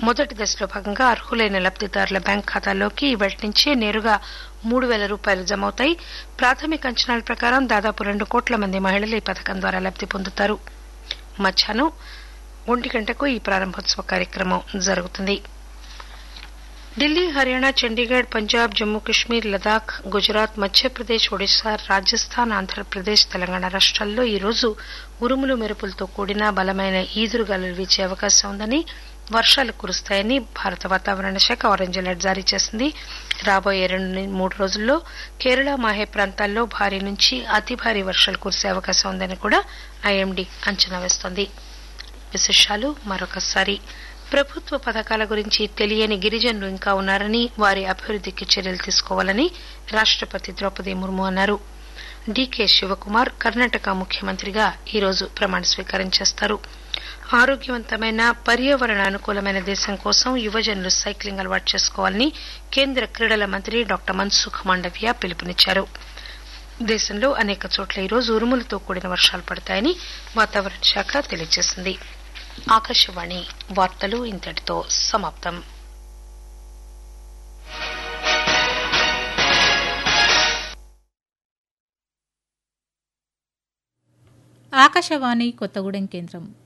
మొదటి దశలో భాగంగా అర్హులైన లబ్దిదారుల బ్యాంక్ ఖాతాల్లోకి ఇవాటి నుంచే నేరుగా మూడు వేల రూపాయలు జమవుతాయి ప్రాథమిక అంచనాల ప్రకారం దాదాపు రెండు కోట్ల మంది మహిళలు ఈ పథకం ద్వారా లబ్ది పొందుతారు మధ్యాహ్నం ఒంటి గంటకు ఈ ప్రారంభోత్సవ కార్యక్రమం జరుగుతుంది ఢిల్లీ హర్యానా చండీగఢ్ పంజాబ్ జమ్మూ కశ్మీర్ లదాఖ్ గుజరాత్ మధ్యప్రదేశ్ ఒడిశా రాజస్థాన్ ఆంధ్రప్రదేశ్ తెలంగాణ రాష్ట్రాల్లో ఈ రోజు ఉరుములు మెరుపులతో కూడిన బలమైన ఈదురుగాలులు వీచే అవకాశం ఉందని వర్షాలు కురుస్తాయని భారత వాతావరణ శాఖ ఆరెంజ్ అలర్ట్ జారీ చేసింది రాబోయే రెండు మూడు రోజుల్లో కేరళ మాహే ప్రాంతాల్లో భారీ నుంచి అతి భారీ వర్షాలు కురిసే అవకాశం ఉందని కూడా ఐఎండీ అంచనా వేస్తోంది విశేషాలు మరొకసారి ప్రభుత్వ పథకాల గురించి తెలియని గిరిజనులు ఇంకా ఉన్నారని వారి అభివృద్దికి చర్యలు తీసుకోవాలని రాష్టపతి ద్రౌపది ముర్ము అన్నారు డీకే శివకుమార్ కర్ణాటక ముఖ్యమంత్రిగా ఈరోజు ప్రమాణ స్వీకారం చేస్తారు ఆరోగ్యవంతమైన పర్యావరణ అనుకూలమైన దేశం కోసం యువజనులు సైక్లింగ్ అలవాటు చేసుకోవాలని కేంద్ర క్రీడల మంత్రి డాక్టర్ మన్సుఖ్ మాండవ్య పిలుపునిచ్చారు దేశంలో అనేక చోట్ల ఈరోజు ఉరుములతో కూడిన వర్షాలు పడతాయని వాతావరణ శాఖ తెలియజేసింది ఆకాశవాణి వార్తలు ఇంతటితో సమాప్తం ఆకాశవాణి కొత్తగూడెం కేంద్రం